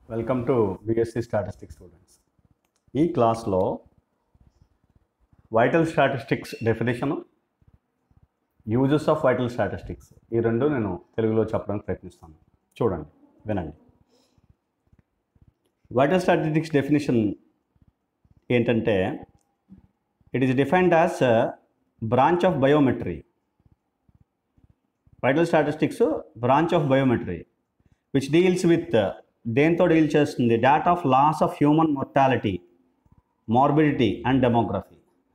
Welcome to BSc statistics students ఈ క్లాస్లో vital statistics definition uses of vital statistics ఈ రెండు నేను తెలుగులో చెప్పడానికి ప్రయత్నిస్తాను చూడండి వినండి వైటల్ స్టాటిస్టిక్స్ డెఫినేషన్ ఏంటంటే it is defined as branch of biometry vital statistics branch of biometry which deals with దేంతో డీల్ చేస్తుంది data of loss of human mortality morbidity and demography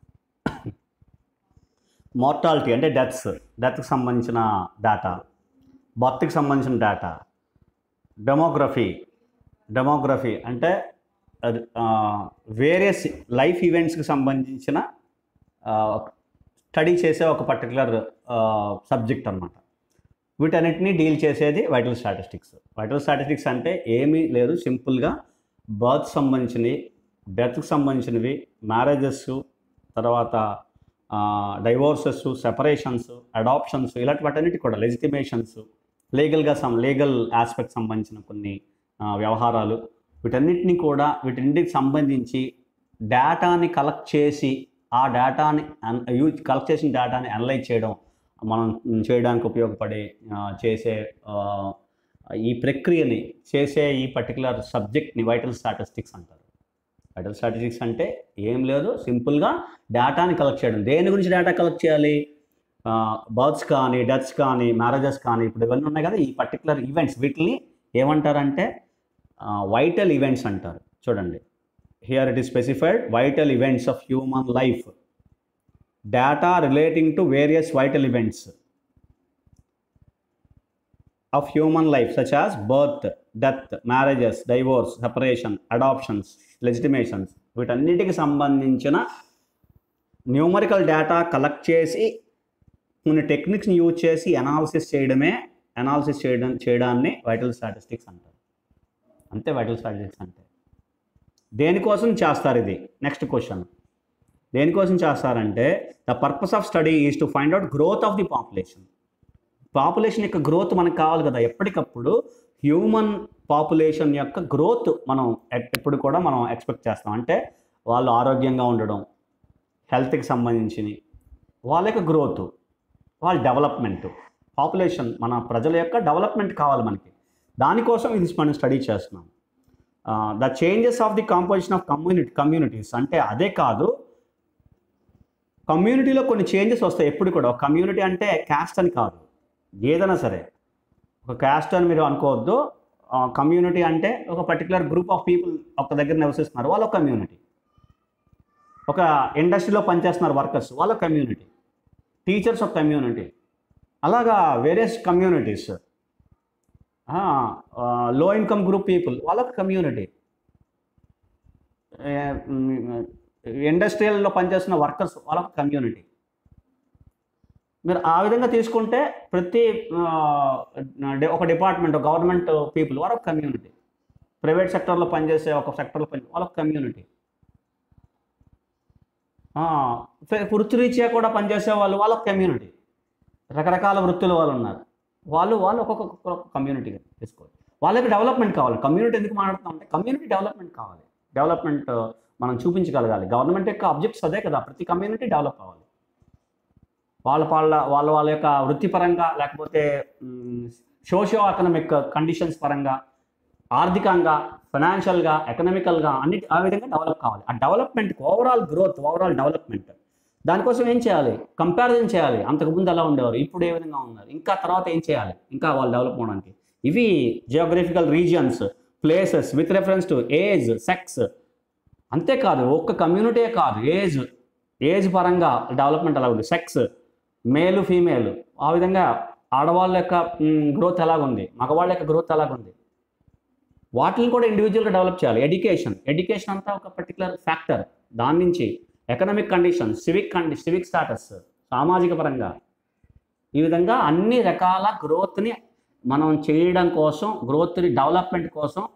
mortality అంటే డెత్స్ డెత్కి సంబంధించిన డేటా బర్త్కి సంబంధించిన data demography demography అంటే various life ఈవెంట్స్కి సంబంధించిన స్టడీ చేసే ఒక పర్టికులర్ సబ్జెక్ట్ అనమాట వీటన్నిటిని డీల్ చేసేది వైటల్ స్టాటిస్టిక్స్ వైటల్ స్టాటిస్టిక్స్ అంటే ఏమీ లేదు సింపుల్గా బర్త్ సంబంధించినవి డెత్కి సంబంధించినవి మ్యారేజెస్ తర్వాత డైవోర్సెస్ సెపరేషన్స్ అడాప్షన్స్ ఇలాంటి వాటన్నిటి కూడా లెజిటిమేషన్స్ లీగల్గా సం లీగల్ ఆస్పెక్ట్ సంబంధించిన కొన్ని ఆ, వ్యవహారాలు వీటన్నిటిని కూడా వీటన్నిటికి సంబంధించి డేటాని కలెక్ట్ చేసి ఆ డేటాని యూజ్ కలెక్ట్ చేసిన డేటాని అనలైజ్ చేయడం మనం చేయడానికి ఉపయోగపడే ఆ, చేసే ఆ, ఈ ప్రక్రియని చేసే ఈ పర్టికులర్ సబ్జెక్ట్ని వైటల్ స్టాటిస్టిక్స్ అంటారు వైటల్ స్టాటిస్టిక్స్ అంటే ఏం లేదు సింపుల్గా డేటాని కలెక్ట్ చేయడం దేని గురించి డేటా కలెక్ట్ చేయాలి బర్త్స్ కానీ డెత్స్ కానీ మ్యారేజెస్ కానీ ఇప్పుడు ఇవన్నీ ఉన్నాయి కదా ఈ పర్టికులర్ ఈవెంట్స్ వీటిని ఏమంటారంటే వైటల్ ఈవెంట్స్ అంటారు చూడండి here it is specified vital events of human life data relating to various vital events of human life such as birth death marriages divorce separation adoptions legitimations వీటన్నిటికి సంబంధించిన numerical data collect చేసి కొన్ని టెక్నిక్స్ని use చేసి analysis చేయడమే analysis చేయడం చేయడాన్ని vital statistics అంటారు అంతే వైటల్ స్టాటిస్టిక్స్ అంటే దేనికోసం చేస్తారు ఇది నెక్స్ట్ క్వశ్చన్ దేనికోసం చేస్తారంటే the purpose of study is to find out growth of the population population యొక్క గ్రోత్ మనకు కావాలి కదా ఎప్పటికప్పుడు హ్యూమన్ పాపులేషన్ యొక్క గ్రోత్ మనం ఎప్- ఎప్పుడు కూడా మనం ఎక్స్పెక్ట్ చేస్తాం అంటే వాళ్ళు ఆరోగ్యంగా ఉండడం హెల్త్కి సంబంధించినవి వాళ్ళ యొక్క గ్రోత్ వాళ్ళ డెవలప్మెంట్ పాపులేషన్ మన ప్రజల యొక్క డెవలప్మెంట్ కావాలి మనకి దానికోసం ఇది మనం స్టడీ చేస్తున్నాం the changes of the composition of community communities అంటే అదే కాదు కమ్యూనిటీలో కొన్ని చేంజెస్ వస్తాయి ఎప్పుడు కూడా ఒక కమ్యూనిటీ అంటే క్యాస్ట్ అని కాదు ఏదైనా సరే ఒక క్యాస్ట్ అని మీరు అనుకోవద్దు కమ్యూనిటీ అంటే ఒక పర్టికులర్ గ్రూప్ ఆఫ్ పీపుల్ ఒక దగ్గర నివసిస్తున్నారు వాళ్ళ కమ్యూనిటీ ఒక ఇండస్ట్రీలో పనిచేస్తున్నారు వర్కర్స్ వాళ్ళ కమ్యూనిటీ టీచర్స్ ఒక కమ్యూనిటీ అలాగా వేరియస్ కమ్యూనిటీస్ లో ఇన్కమ్ గ్రూప్ పీపుల్ వాళ్ళొక కమ్యూనిటీ ఇండస్ట్రియల్లో పనిచేస్తున్న వర్కర్స్ వాళ్ళొక కమ్యూనిటీ మీరు ఆ విధంగా తీసుకుంటే ప్రతి ఆ, డి- ఒక డిపార్ట్మెంట్ గవర్నమెంట్ పీపుల్ వాళ్ళొక కమ్యూనిటీ ప్రైవేట్ సెక్టర్లో పనిచేసే ఒక సెక్టర్లో పని వాళ్ళొక కమ్యూనిటీ వృత్తిరీత్యా కూడా పనిచేసే వాళ్ళు వాళ్ళొక కమ్యూనిటీ రకరకాల వృత్తుల వాళ్ళు ఉన్నారు వాళ్ళు వాళ్ళు ఒక్కొక్క కమ్యూనిటీగా తీసుకోవాలి వాళ్ళకి డెవలప్మెంట్ కావాలి కమ్యూనిటీ ఎందుకు మాట్లాడుతాం అంటే కమ్యూనిటీ డెవలప్మెంట్ కావాలి డెవలప్మెంట్ మనం చూపించగలగాలి గవర్నమెంట్ యొక్క అబ్జెక్ట్స్ అదే కదా ప్రతి కమ్యూనిటీ డెవలప్ కావాలి వాళ్ళ వాళ్ళ వాళ్ళ వాళ్ళ యొక్క వృత్తిపరంగా లేకపోతే సోషియో ఎకనామిక్ కండిషన్స్ పరంగా ఆర్థికంగా ఫైనాన్షియల్గా ఎకనామికల్గా అన్ని ఆ విధంగా డెవలప్ కావాలి ఆ డెవలప్మెంట్కి ఓవరాల్ గ్రోత్ ఓవరాల్ డెవలప్మెంట్ దానికోసం ఏం చేయాలి కంపారిజన్ చేయాలి అంతకుముందు ఎలా ఉండేవారు ఇప్పుడు ఏ విధంగా ఉన్నారు ఇంకా తర్వాత ఏం చేయాలి ఇంకా వాళ్ళు డెవలప్ అవడానికి ఇవి geographical regions places with reference to age sex అంతేకాదు ఒక్క కమ్యూనిటీ కాదు ఏజ్ ఏజ్ పరంగా డెవలప్మెంట్ ఎలా ఉంది సెక్స్ మేలు ఫీమేల్ ఆ విధంగా ఆడవాళ్ళ యొక్క గ్రోత్ ఎలాగుంది మగవాళ్ళ యొక్క గ్రోత్ ఎలాగుంది వాటిని కూడా ఇండివిజువల్గా డెవలప్ చేయాలి ఎడ్యుకేషన్ ఎడ్యుకేషన్ అంతా ఒక పర్టికులర్ ఫ్యాక్టర్ దాని నుంచి ఎకనామిక్ కండిషన్ సివిక్ కండి సివిక్ స్టాటస్ సామాజిక పరంగా ఈ విధంగా అన్ని రకాల గ్రోత్ని మనం చేయడం కోసం గ్రోత్ని డెవలప్మెంట్ కోసం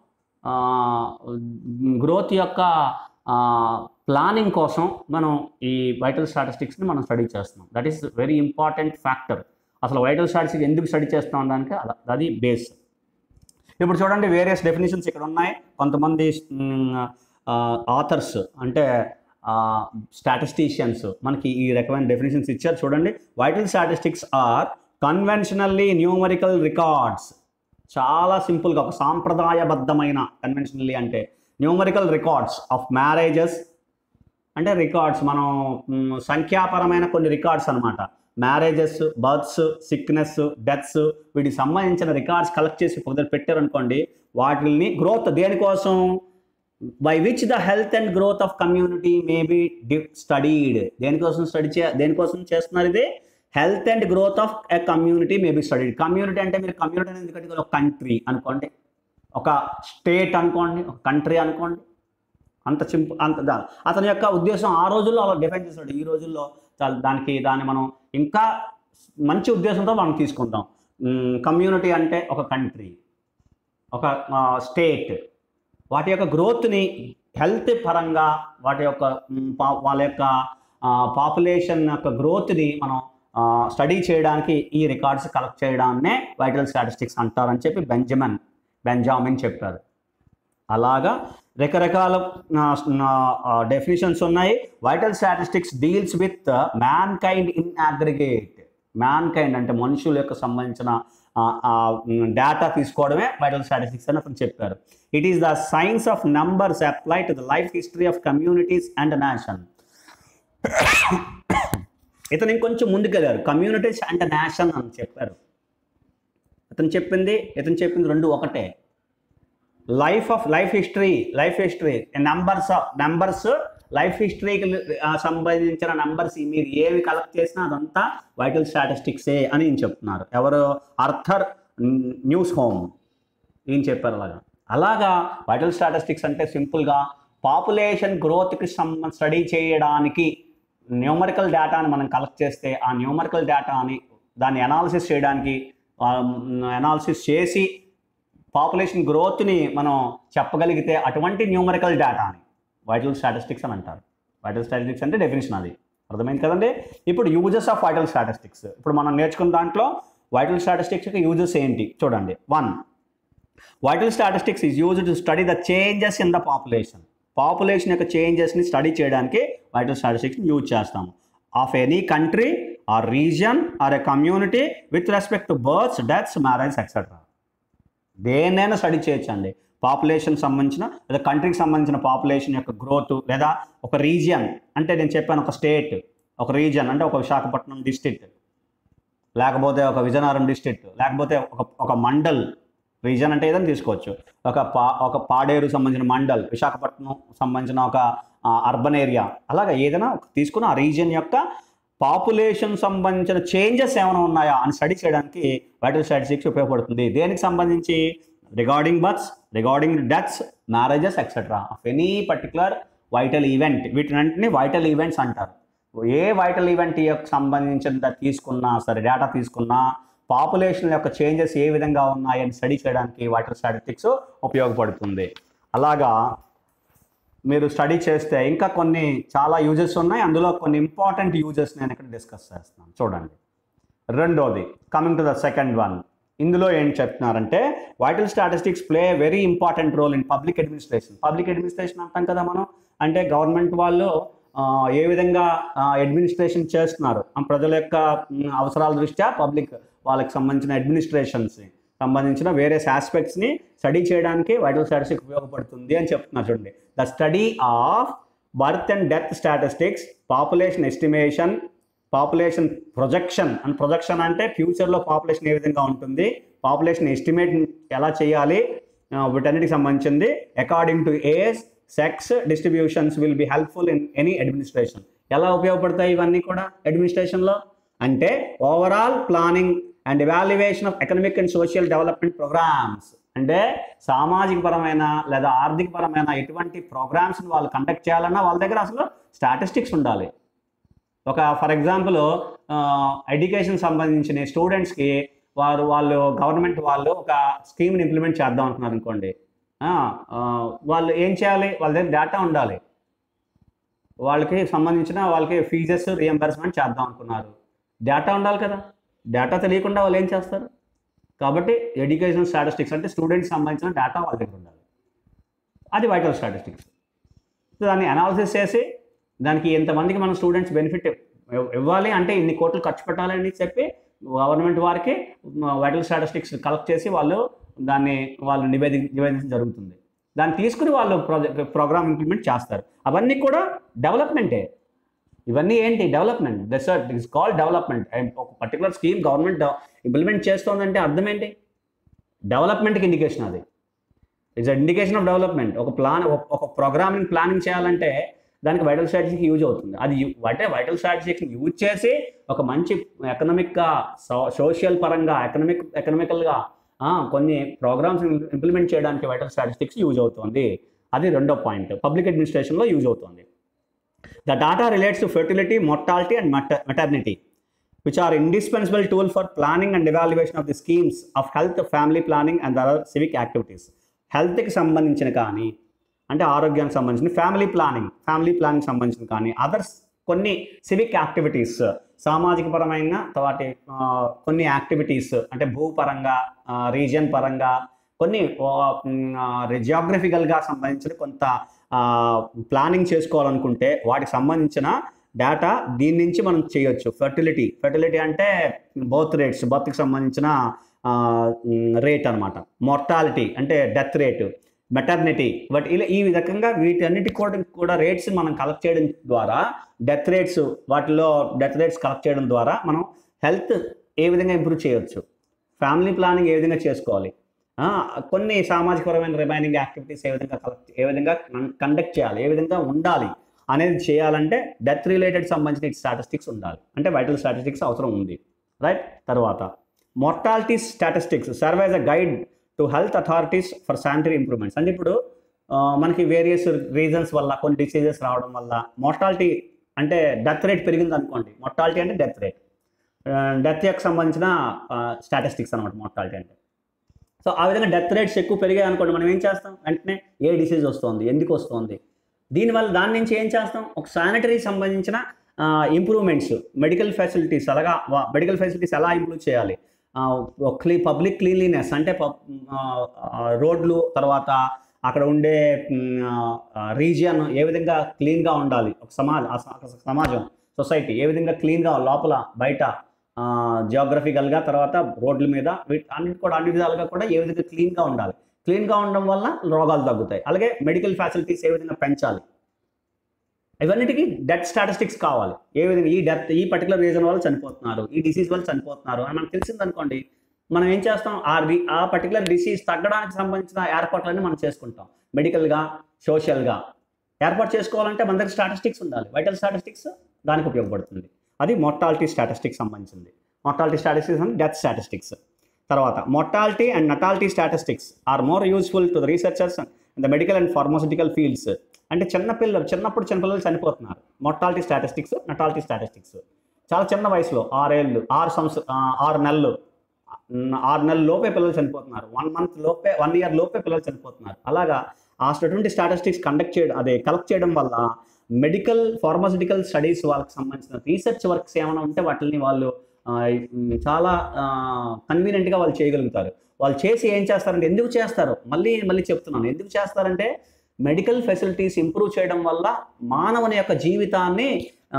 గ్రోత్ యొక్క ప్లానింగ్ కోసం మనం ఈ వైటల్ స్టాటిస్టిక్స్ని మనం స్టడీ చేస్తున్నాం that is very important factor అసలు వైటల్ స్టాటిస్టిక్స్ ఎందుకు స్టడీ చేస్తాం దానికి అలా- అది బేస్ ఇప్పుడు చూడండి వేరియస్ డెఫినేషన్స్ ఇక్కడ ఉన్నాయి కొంతమంది ఆథర్స్ అంటే స్టాటిస్టీషియన్స్ మనకి ఈ రకమైన డెఫినేషన్స్ ఇచ్చారు చూడండి vital statistics are conventionally numerical records చాలా సింపుల్గా ఒక సాంప్రదాయబద్ధమైన కన్వెన్షనల్లీ అంటే న్యూమరికల్ రికార్డ్స్ ఆఫ్ మ్యారేజెస్ అంటే రికార్డ్స్ మనం మ్, సంఖ్యాపరమైన కొన్ని రికార్డ్స్ అనమాట మ్యారేజెస్ బర్త్స్ సిక్నెస్ డెత్స్ వీటికి సంబంధించిన రికార్డ్స్ కలెక్ట్ చేసి పొద్దున పెట్టారనుకోండి వాటిని గ్రోత్ దేనికోసం by which the health and growth of community may be studied దేనికోసం స్టడీ చే దేనికోసం చేస్తున్నారు ఇది health and growth of a community may be studied community అంటే మీరు కమ్యూనిటీ అనేది ఎందుకంటే ఒక కంట్రీ అనుకోండి ఒక స్టేట్ అనుకోండి ఒక కంట్రీ అనుకోండి అంత సింపుల్ అంత దా అతని యొక్క ఉద్దేశం ఆ రోజుల్లో అలా డిఫైన్ చేశాడు ఈ రోజుల్లో చాలా దానికి దాన్ని మనం ఇంకా మంచి ఉద్దేశంతో మనం తీసుకుంటాం కమ్యూనిటీ అంటే ఒక కంట్రీ ఒక స్టేట్ వాటి యొక్క గ్రోత్ని హెల్త్ పరంగా వాటి యొక్క మ్, పా- వాళ్ళ యొక్క పాపులేషన్ యొక్క గ్రోత్ని మనం స్టడీ చేయడానికి ఈ రికార్డ్స్ కలెక్ట్ చేయడాన్నే వైటల్ స్టాటిస్టిక్స్ అంటారని చెప్పి బెంజమిన్ బెంజామిన్ చెప్పారు అలాగా రకరకాల డెఫినేషన్స్ ఉన్నాయి vital statistics deals with mankind in aggregate mankind అంటే మనుషుల యొక్క సంబంధించిన డేటా తీసుకోవడమే వైటల్ స్టాటిస్టిక్స్ అని అతను చెప్పారు it is the science of numbers apply to the life history of communities and nation ఇతను ఇంకొంచెం ముందుకెళ్ళారు కమ్యూనిటీస్ అండ్ నేషన్ అని చెప్పారు ఇతను చెప్పింది ఇతను చెప్పింది రెండు ఒకటే life of life history life history numbers of numbers life హిస్టరీకి సంబంధించిన నంబర్స్ మీరు ఏవి కలెక్ట్ చేసినా అదంతా వైటల్ స్టాటిస్టిక్సే అని ఈయన చెప్తున్నారు ఎవరు అర్థర్ న్యూస్ హోమ్ ఈయన చెప్పారు అలాగా అలాగా వైటల్ స్టాటిస్టిక్స్ అంటే సింపుల్గా పాపులేషన్ గ్రోత్కి సంబంధ స్టడీ చేయడానికి న్యూమరికల్ డేటాని మనం కలెక్ట్ చేస్తే ఆ న్యూమరికల్ డేటాని దాన్ని అనాలిసిస్ చేయడానికి అనాలిసిస్ చేసి పాపులేషన్ గ్రోత్ని మనం చెప్పగలిగితే అటువంటి న్యూమరికల్ డేటాని వైటల్ స్టాటిస్టిక్స్ అని అంటారు వైటల్ స్టాటిస్టిక్స్ అంటే డెఫినేషన్ అది అర్థమైంది కదండి ఇప్పుడు యూజెస్ ఆఫ్ వైటల్ స్టాటిస్టిక్స్ ఇప్పుడు మనం నేర్చుకున్న దాంట్లో వైటల్ స్టాటిస్టిక్స్ యొక్క యూజెస్ ఏంటి చూడండి one vital statistics is use to study the changes in the population population యొక్క చేంజెస్ని స్టడీ చేయడానికి వైటల్ స్టాటిస్టిక్స్ని యూజ్ చేస్తాము of any country or region or a community with respect to births deaths marriage etcetera దేన్నైనా study చేయొచ్చండి population సంబంధించిన లేదా కంట్రీకి సంబంధించిన పాపులేషన్ యొక్క గ్రోత్ లేదా ఒక రీజియన్ అంటే నేను చెప్పాను ఒక స్టేట్ ఒక రీజియన్ అంటే ఒక విశాఖపట్నం డిస్ట్రిక్ట్ లేకపోతే ఒక విజయనగరం డిస్ట్రిక్ట్ లేకపోతే ఒక ఒక మండల్ రీజన్ అంటే ఏదైనా తీసుకోవచ్చు ఒక పా ఒక పాడేరు సంబంధించిన మండల్ విశాఖపట్నం సంబంధించిన ఒక అర్బన్ ఏరియా అలాగా ఏదైనా ఒక తీసుకుని ఆ రీజియన్ యొక్క పాపులేషన్ సంబంధించిన చేంజెస్ ఏమైనా ఉన్నాయా అని స్టడీ చేయడానికి వైటల్ స్టాటిస్టిక్స్ ఉపయోగపడుతుంది దేనికి సంబంధించి regarding births regarding deaths marriages etcetera of any particular vital event వీటినంటిని వైటల్ ఈవెంట్స్ అంటారు ఏ వైటల్ ఈవెంట్ యొక్క సంబంధించిన తీసుకున్నా సరే డేటా తీసుకున్నా పాపులేషన్ యొక్క చేంజెస్ ఏ విధంగా ఉన్నాయని స్టడీ చేయడానికి వైటల్ స్టాటిస్టిక్స్ ఉపయోగపడుతుంది అలాగా మీరు స్టడీ చేస్తే ఇంకా కొన్ని చాలా యూజెస్ ఉన్నాయి అందులో కొన్ని ఇంపార్టెంట్ యూజెస్ నేను ఇక్కడ డిస్కస్ చేస్తున్నాను చూడండి రెండోది coming to the second one ఇందులో ఏం చెప్తున్నారంటే vital statistics play very important role in public administration public administration అంటాం కదా మనం అంటే గవర్నమెంట్ వాళ్ళు ఆ, ఏ విధంగా అడ్మినిస్ట్రేషన్ చేస్తున్నారు ఆ ప్రజల యొక్క మ్, అవసరాల దృష్ట్యా పబ్లిక్ వాళ్ళకి సంబంధించిన అడ్మినిస్ట్రేషన్స్ సంబంధించిన వేరియస్ ఆస్పెక్ట్స్ని స్టడీ చేయడానికి వైటల్ స్టాటిస్టిక్స్ ఉపయోగపడుతుంది అని చెప్తున్నారు చూడండి the study of birth and death statistics population estimation population projection and projection అంటే ఫ్యూచర్లో పాపులేషన్ ఏ విధంగా ఉంటుంది పాపులేషన్ ఎస్టిమేట్ ఎలా చేయాలి ఆ, వీటన్నిటికి సంబంధించింది according to age sex distributions will be helpful in any administration ఎలా ఉపయోగపడతాయి ఇవన్నీ కూడా అడ్మినిస్ట్రేషన్లో అంటే overall planning and evaluation of economic and social development programs అంటే సామాజిక పరమైన లేదా ఆర్థిక పరమైన ఎటువంటి ప్రోగ్రామ్స్ని వాళ్ళు కండక్ట్ చేయాలన్నా వాళ్ళ దగ్గర అసలు స్టాటిస్టిక్స్ ఉండాలి ఒక ఫర్ ఎగ్జాంపుల్ ఎడ్యుకేషన్ సంబంధించిన స్టూడెంట్స్కి వారు వాళ్ళు గవర్నమెంట్ వాళ్ళు ఒక స్కీమ్ని ఇంప్లిమెంట్ చేద్దాం అంటున్నారు అనుకోండి ఆ, ఆ, వాళ్ళు ఏం చేయాలి వాళ్ళ దగ్గర డేటా ఉండాలి వాళ్ళకి సంబంధించిన వాళ్ళకి ఫీజెస్ రియంబర్స్మెంట్ చేద్దాం అనుకున్నారు డేటా ఉండాలి కదా డేటా తెలియకుండా వాళ్ళు ఏం చేస్తారు కాబట్టి ఎడ్యుకేషన్ స్టాటిస్టిక్స్ అంటే స్టూడెంట్స్ సంబంధించిన డేటా వాళ్ళ దగ్గర ఉండాలి అది వైటల్ స్టాటిస్టిక్స్ సో దాన్ని అనాలిసిస్ చేసి దానికి ఎంతమందికి మన స్టూడెంట్స్ బెనిఫిట్ ఇవ్వాలి అంటే ఇన్ని కోట్లు ఖర్చు పెట్టాలని చెప్పి గవర్నమెంట్ వారికి వైటల్ స్టాటిస్టిక్స్ కలెక్ట్ చేసి వాళ్ళు దాన్ని వాళ్ళు నివేది నివేదించడం జరుగుతుంది దాన్ని తీసుకుని వాళ్ళు ప్రాజెక్ట్ ప్రోగ్రామ్ ఇంప్లిమెంట్ చేస్తారు అవన్నీ కూడా డెవలప్మెంటే ఇవన్నీ ఏంటి development that's is call development and ఒక పర్టికులర్ స్కీమ్ గవర్నమెంట్ ఇంప్లిమెంట్ చేస్తోందంటే అర్థం ఏంటి డెవలప్మెంట్కి ఇండికేషన్ అది ఇట్స్ ఇండికేషన్ ఆఫ్ డెవలప్మెంట్ ఒక ప్లాన్ ఒక ప్రోగ్రామింగ్ ప్లానింగ్ చేయాలంటే దానికి వైటల్ స్ట్రాటజీకి యూజ్ అవుతుంది అది యు- అంటే వైటల్ స్ట్రాటజీకి యూజ్ చేసి ఒక మంచి ఎకనామిక్గా సోషల్ పరంగా ఎకనామిక్ ఎకనామికల్గా కొన్ని ప్రోగ్రామ్స్ ఇంప్లిమెంట్ చేయడానికి వైటల్ స్టాటిస్టిక్స్ యూజ్ అవుతుంది అది రెండో పాయింట్ పబ్లిక్ అడ్మినిస్ట్రేషన్లో యూజ్ అవుతుంది the data relates to fertility mortality and maternity which are indispensable tool for planning and evaluation of the schemes of health, family planning and other civic activities. హెల్త్కి సంబంధించిన కానీ అంటే ఆరోగ్యానికి సంబంధించిన ఫ్యామిలీ ప్లానింగ్ ఫ్యామిలీ ప్లానింగ్ సంబంధించిన కానీ others కొన్ని civic activities సామాజిక పరమైన వాటి ఆ, కొన్ని యాక్టివిటీస్ అంటే భూపరంగా రీజియన్ పరంగా కొన్ని జియోగ్రఫికల్గా సంబంధించిన కొంత ప్లానింగ్ చేసుకోవాలనుకుంటే వాటికి సంబంధించిన డేటా దీని నుంచి మనం చేయొచ్చు ఫెర్టిలిటీ ఫెర్టిలిటీ అంటే బర్త్ రేట్స్ బర్త్కి సంబంధించిన రేట్ అనమాట మొర్టాలిటీ అంటే డెత్ రేటు మెటర్నిటీ బట్ ఇలా ఈ రకంగా వీటన్నిటి కూడా కూడా రేట్స్ మనం కలెక్ట్ చేయడం ద్వారా డెత్ రేట్స్ వాటిలో డెత్ రేట్స్ కలెక్ట్ చేయడం ద్వారా మనం హెల్త్ ఏ విధంగా ఇంప్రూవ్ చేయొచ్చు ఫ్యామిలీ ప్లానింగ్ ఏ విధంగా చేసుకోవాలి ఆ, కొన్ని సామాజికపరమైన రిమైనింగ్ యాక్టివిటీస్ ఏ విధంగా కలెక్ట్ ఏ విధంగా కండక్ట్ చేయాలి ఏ విధంగా ఉండాలి అనేది చేయాలంటే డెత్ రిలేటెడ్ సంబంధించిన స్టాటిస్టిక్స్ ఉండాలి అంటే వైటల్ స్టాటిస్టిక్స్ అవసరం ఉంది రైట్ తర్వాత mortality statistics serve as a guide to health authorities for sanitary improvements అంటే ఇప్పుడు ఆ, మనకి వేరియస్ రీజన్స్ వల్ల కొన్ని డిసీజెస్ రావడం వల్ల మోర్టాలిటీ అంటే డెత్ రేట్ పెరిగింది అనుకోండి మొర్టాలిటీ అంటే డెత్ రేట్ డెత్ యొక్క సంబంధించిన స్టాటిస్టిక్స్ అనమాట మోర్టాలిటీ అంటే సో ఆ విధంగా డెత్ రేట్స్ ఎక్కువ పెరిగాయి అనుకోండి మనం ఏం చేస్తాం వెంటనే ఏ డిసీజ్ వస్తుంది ఎందుకు వస్తుంది దీనివల్ల దాని నుంచి ఏం చేస్తాం ఒక శానిటరీ సంబంధించిన ఇంప్రూవ్మెంట్స్ మెడికల్ ఫెసిలిటీస్ అలాగా మెడికల్ ఫెసిలిటీస్ ఎలా ఇంప్రూవ్ చేయాలి క్లీ పబ్లిక్ క్లీన్లీనెస్ అంటే పబ్- ఆ, ఆ, రోడ్లు తర్వాత అక్కడ ఉండే రీజియన్ ఏ విధంగా క్లీన్గా ఉండాలి ఒక సమాజ ఆ స- ఒక సమాజం సొసైటీ ఏ విధంగా క్లీన్గా లోపల బయట జియోగ్రఫికల్గా తర్వాత రోడ్ల మీద వీటి అన్నిటి కూడా అన్ని విధాలుగా కూడా ఏ విధంగా క్లీన్గా ఉండాలి క్లీన్గా ఉండడం వల్ల రోగాలు తగ్గుతాయి అలాగే మెడికల్ ఫెసిలిటీస్ ఏ విధంగా పెంచాలి ఇవన్నిటికీ డెత్ స్టాటిస్టిక్స్ కావాలి ఏ విధంగా ఈ డెత్ ఈ పర్టికులర్ రీజన్ వల్ల చనిపోతున్నారు ఈ డిసీజ్ వల్ల చనిపోతున్నారు అని మనకు తెలిసింది అనుకోండి మనం ఏం చేస్తాం ఆ రి- ఆ పర్టికులర్ డిసీజ్ తగ్గడానికి సంబంధించిన ఏర్పాట్లన్నీ మనం చేసుకుంటాం మెడికల్గా సోషల్గా ఏర్పాటు చేసుకోవాలంటే మన దగ్గర స్టాటిస్టిక్స్ ఉండాలి వైటల్ స్టాటిస్టిక్స్ దానికి ఉపయోగపడుతుంది అది మొర్టాలిటీ స్టాటిస్టిక్స్ సంబంధించింది mortality statistics and death statistics తర్వాత mortality and natality statistics are more useful to the researchers in the medical and pharmaceutical fields అంటే చిన్న పిల్లలు చిన్నప్పుడు చిన్నపిల్లలు చనిపోతున్నారు మొర్టాలిటీ స్టాటిస్టిక్స్ నటాలిటీ స్టాటిస్టిక్స్ చాలా చిన్న వయసులో ఆరేళ్ళు ఆరు సంవత్సరం ఆరు నెలలు ఉమ్, ఆరు నెలల లోపే పిల్లలు చనిపోతున్నారు వన్ మంత్ లోపే వన్ ఇయర్ లోపే పిల్లలు చనిపోతున్నారు అలాగా ఆ అటువంటి స్టాటిస్టిక్స్ కండక్ట్ చేయడం అదే కలెక్ట్ చేయడం వల్ల మెడికల్ ఫార్మాసిటికల్ స్టడీస్ వాళ్ళకి సంబంధించిన రీసెర్చ్ వర్క్స్ ఏమైనా ఉంటే వాటిని వాళ్ళు ఆ, ఉమ్, చాలా కన్వీనియంట్గా వాళ్ళు చేయగలుగుతారు వాళ్ళు చేసి ఏం చేస్తారంటే ఎందుకు చేస్తారు మళ్ళీ మళ్ళీ చెప్తున్నాను ఎందుకు చేస్తారంటే మెడికల్ ఫెసిలిటీస్ ఇంప్రూవ్ చేయడం వల్ల మానవుని యొక్క జీవితాన్ని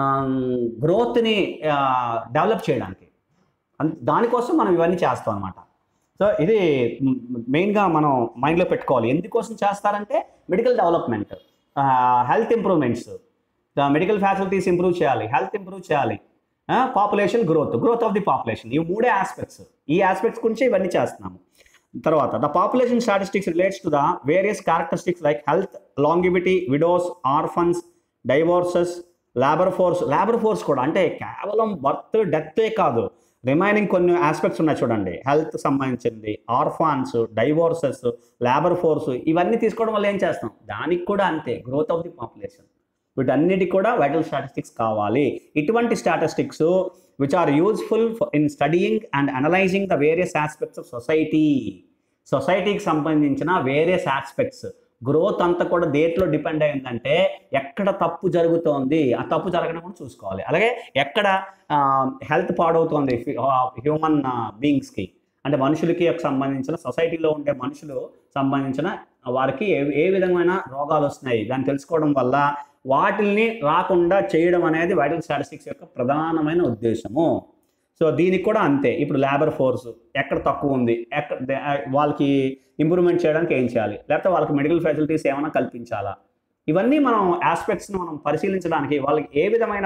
గ్రోత్ని డెవలప్ చేయడానికి అన్- దానికోసం మనం ఇవన్నీ చేస్తాం అనమాట సో ఇది మెయిన్గా మనం మైండ్లో పెట్టుకోవాలి ఎందుకోసం చేస్తారంటే medical development health improvements medical facilities improve చేయాలి హెల్త్ ఇంప్రూవ్ చేయాలి population growth growth of the population ఈ మూడే ఆస్పెక్ట్స్ ఈ ఆస్పెక్ట్స్ గురించి ఇవన్నీ చేస్తున్నాము తర్వాత the population statistics relates to the various characteristics like health longevity widows orphans divorces labour force labour force కూడా అంటే కేవలం బర్త్ డెత్తే కాదు రిమైనింగ్ కొన్ని ఆస్పెక్ట్స్ ఉన్నాయి చూడండి హెల్త్ సంబంధించింది ఆర్ఫాన్స్ డైవోర్సెస్ లేబర్ ఫోర్స్ ఇవన్నీ తీసుకోవడం వల్ల ఏం చేస్తాం దానికి కూడా అంతే గ్రోత్ ఆఫ్ ది పాపులేషన్ వీటన్నిటికి కూడా వైటల్ స్టాటిస్టిక్స్ కావాలి ఇటువంటి statistics which are useful in studying and analysing the various aspects of society సొసైటీకి సంబంధించిన వేరియస్ ఆస్పెక్ట్స్ గ్రోత్ అంతా కూడా దేంట్లో డిపెండ్ అయిందంటే ఎక్కడ తప్పు జరుగుతోంది ఆ తప్పు జరగడం చూసుకోవాలి అలాగే ఎక్కడ హెల్త్ పాడవుతోంది హ్యూమన్ బీయింగ్స్కి అంటే మనుషులకి యొక్క సంబంధించిన సొసైటీలో ఉండే మనుషులు సంబంధించిన వారికి ఏ ఏ విధమైన రోగాలు వస్తున్నాయి దాన్ని తెలుసుకోవడం వల్ల వాటిల్ని రాకుండా చేయడం అనేది వైటల్ స్టాటిస్టిక్స్ యొక్క ప్రధానమైన ఉద్దేశము సో దీనికి కూడా అంతే ఇప్పుడు లేబర్ ఫోర్స్ ఎక్కడ తక్కువ ఉంది ఎక్కడ దే- వాళ్ళకి ఇంప్రూవ్మెంట్ చేయడానికి ఏం చేయాలి లేకపోతే వాళ్ళకి మెడికల్ ఫెసిలిటీస్ ఏమైనా కల్పించాలా ఇవన్నీ మనం ఆస్పెక్ట్స్ని మనం పరిశీలించడానికి వాళ్ళకి ఏ విధమైన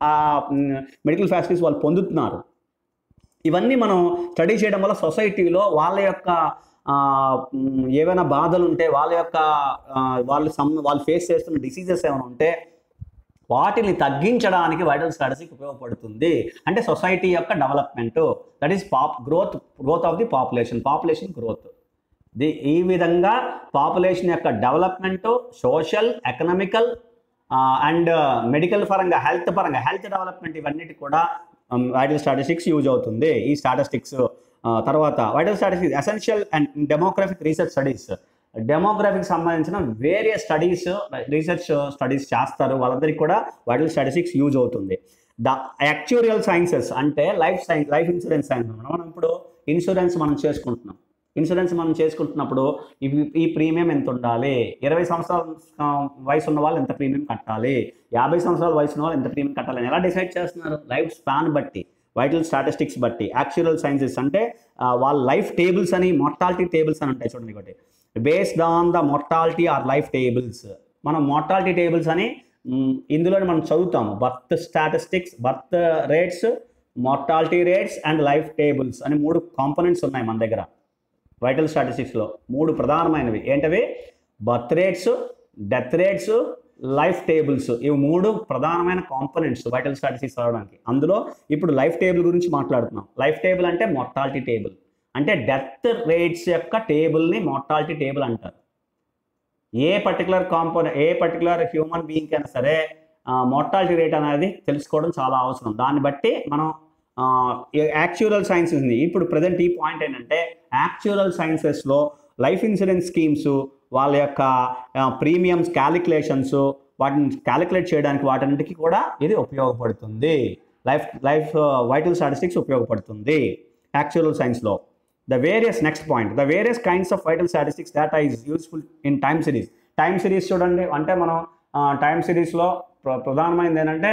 మెడికల్ ఫెసిలిటీస్ వాళ్ళు పొందుతున్నారు ఇవన్నీ మనం స్టడీ చేయడం వల్ల సొసైటీలో వాళ్ళ యొక్క ఆ, మ్, ఏవైనా బాధలు ఉంటే వాళ్ళ యొక్క ఆ, వాళ్ళు సమ్ వాళ్ళు ఫేస్ చేస్తున్న డిసీజెస్ ఏమైనా ఉంటే వాటిని తగ్గించడానికి వైటల్ స్టాటిస్టిక్ ఉపయోగపడుతుంది అంటే సొసైటీ యొక్క development that is pop growth growth of the population population growth the ఈ విధంగా పాపులేషన్ యొక్క development social economical and medical పరంగా హెల్త్ పరంగా హెల్త్ డెవలప్మెంట్ ఇవన్నిటి కూడా వైటల్ స్టాటిస్టిక్స్ యూజ్ అవుతుంది ఈ స్టాటిస్టిక్స్ తర్వాత vital statistics essential and demographic research studies డెమోగ్రఫీకి సంబంధించిన వేరియస్ స్టడీస్ రీసెర్చ్ స్టడీస్ చేస్తారు వాళ్ళందరికీ కూడా వైటల్ స్టాటిస్టిక్స్ యూజ్ అవుతుంది ద యాక్చురియల్ సైన్సెస్ అంటే life science life insurance science మనం ఇప్పుడు ఇన్సూరెన్స్ మనం చేసుకుంటున్నాం ఇన్సూరెన్స్ మనం చేసుకుంటున్నప్పుడు ఇవి ఈ ప్రీమియం ఎంత ఉండాలి ఇరవై సంవత్సరాల ఆ, వయసు ఉన్న వాళ్ళు ఎంత ప్రీమియం కట్టాలి యాభై సంవత్సరాల వయసు ఉన్న వాళ్ళు ఎంత ప్రీమియం కట్టాలి అని ఎలా డిసైడ్ చేస్తున్నారు లైఫ్ స్పాన్ బట్టి వైటల్ స్టాటిస్టిక్స్ బట్టి యాక్చురల్ సైన్సెస్ అంటే ఆ, వాళ్ళ లైఫ్ టేబుల్స్ అని మొర్టాలిటీ టేబుల్స్ అని ఉంటాయి చూడండి ఒకటి based on the mortality or life tables మనం మొర్టాలిటీ టేబుల్స్ అని మ్, ఇందులోనే మనం చదువుతాము birth statistics birth rates mortality rates and life tables అని మూడు కాంపోనెంట్స్ ఉన్నాయి మన దగ్గర వైటల్ స్టాటిస్టిక్స్లో మూడు ప్రధానమైనవి ఏంటవి birth rates death rates life tables ఇవి మూడు ప్రధానమైన కాంపోనెంట్స్ వైటల్ స్టాటిస్టిక్స్ చదవడానికి అందులో ఇప్పుడు లైఫ్ టేబుల్ గురించి మాట్లాడుతున్నాం లైఫ్ టేబుల్ అంటే మొర్టాలిటీ టేబుల్ అంటే డెత్ రేట్స్ యొక్క టేబుల్ని మొర్టాలిటీ టేబుల్ అంటారు ఏ పర్టికులర్ కాంపోనెంట్ ఏ పర్టికులర్ హ్యూమన్ బీయింగ్ అయినా సరే మోర్టాలిటీ రేట్ అనేది తెలుసుకోవడం చాలా అవసరం దాన్ని బట్టి మనం యాక్చురల్ సైన్స్ ఉంది ఇప్పుడు ప్రజెంట్ ఈ పాయింట్ ఏంటంటే యాక్చురల్ సైన్సెస్లో లైఫ్ ఇన్సూరెన్స్ స్కీమ్స్ వాళ్ళ యొక్క ప్రీమియమ్స్ క్యాలిక్యులేషన్స్ వాటిని క్యాలిక్యులేట్ చేయడానికి వాటన్నిటికీ కూడా ఇది ఉపయోగపడుతుంది లైఫ్ లైఫ్ వైటల్ స్టాటిస్టిక్స్ ఉపయోగపడుతుంది యాక్చురల్ సైన్స్లో the various next point the various kinds of vital statistics data is useful in time series time series చూడండి అంటే మనం టైమ్ సిరీస్లో ప్రధానమైనది ఏంటంటే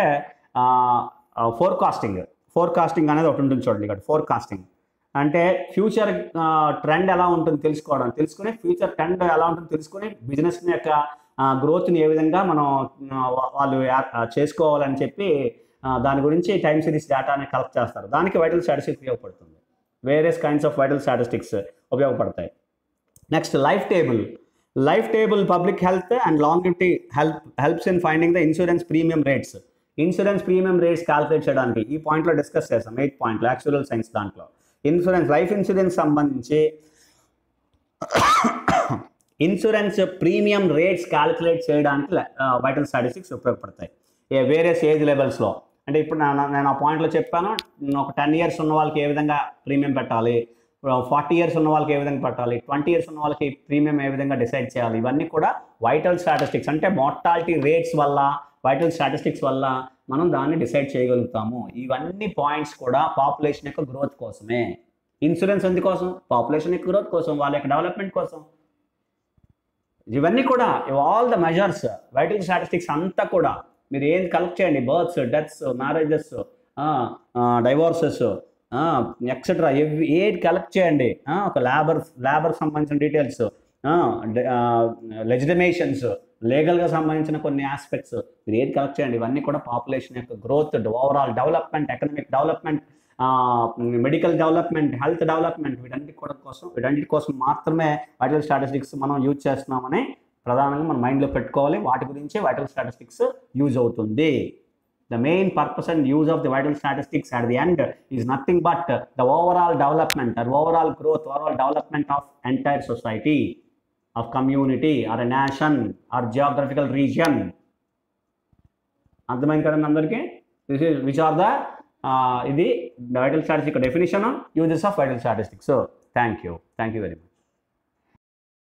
ఫోర్కాస్టింగ్ ఫోర్కాస్టింగ్ అనేది ఒకటి ఉంటుంది చూడండి ఇక్కడ ఫోర్కాస్టింగ్ అంటే ఫ్యూచర్ ట్రెండ్ ఎలా ఉంటుంది తెలుసుకోవడం తెలుసుకుని ఫ్యూచర్ ట్రెండ్ ఎలా ఉంటుంది తెలుసుకుని బిజినెస్ యొక్క గ్రోత్ని ఏ విధంగా మనం ఆ, వా- వాళ్ళు యా- ఆ, చేసుకోవాలని చెప్పి ఆ, దాని గురించి టైమ్ సిరీస్ డేటాని కలెక్ట్ చేస్తారు దానికి వైటల్ స్టాటిస్టిక్స్ ఉపయోగపడుతుంది various kinds of vital statistics ఉపయోగపడతాయి next life table life table public health and longevity help helps in finding the insurance premium rates insurance premium rates calculate చేయడానికి ఈ పాయింట్లో discuss చేస్తాం eight పాయింట్లో actuarial science దాంట్లో insurance life insurance సంబంధించి insurance premium rates calculate చేయడానికి vital statistics ఉపయోగపడతాయి ఏ వేరియస్ ఏజ్ లెవెల్స్లో అంటే ఇప్పుడు నా- నేను ఆ పాయింట్లో చెప్పాను ఒక టెన్ ఇయర్స్ ఉన్న వాళ్ళకి ఏ విధంగా ప్రీమియం పెట్టాలి ఫార్టీ ఇయర్స్ ఉన్న వాళ్ళకి ఏ విధంగా పెట్టాలి ట్వంటీ ఇయర్స్ ఉన్న వాళ్ళకి ప్రీమియం ఏ విధంగా డిసైడ్ చేయాలి ఇవన్నీ కూడా వైటల్ స్టాటిస్టిక్స్ అంటే మోర్టాలిటీ రేట్స్ వల్ల వైటల్ స్టాటిస్టిక్స్ వల్ల మనం దాన్ని డిసైడ్ చేయగలుగుతాము ఇవన్నీ పాయింట్స్ కూడా పాపులేషన్ యొక్క గ్రోత్ కోసమే ఇన్సూరెన్స్ ఎందుకోసం పాపులేషన్ యొక్క గ్రోత్ కోసం వాళ్ళ యొక్క డెవలప్మెంట్ కోసం ఇవన్నీ కూడా all the measures vital statistics అంతా కూడా మీరు ఏం కలెక్ట్ చేయండి births deaths marriages divorces etcetera ఏది కలెక్ట్ చేయండి ఆ, ఒక లేబర్ లేబర్ సంబంధించిన డీటెయిల్స్ లెజిటిమేషన్స్ లీగల్గా సంబంధించిన కొన్ని ఆస్పెక్ట్స్ మీరు ఏది కలెక్ట్ చేయండి ఇవన్నీ కూడా పాపులేషన్ యొక్క growth overall development economic development medical development health development వీటన్నిటి కూడా కోసం వీటన్నిటి కోసం మాత్రమే వైటల్ స్టాటిస్టిక్స్ మనం యూజ్ చేస్తున్నామని ప్రధానంగా మన మైండ్లో పెట్టుకోవాలి వాటి గురించి వైటల్ స్టాటిస్టిక్స్ యూజ్ అవుతుంది the main purpose and use of the vital statistics at the end is nothing but the overall development or overall growth overall development of entire society of community or a nation or geographical region అర్థమైంది కదండి అందరికీ this is which are the ఇది vital statistic definition uses of vital statistics thank you thank you very much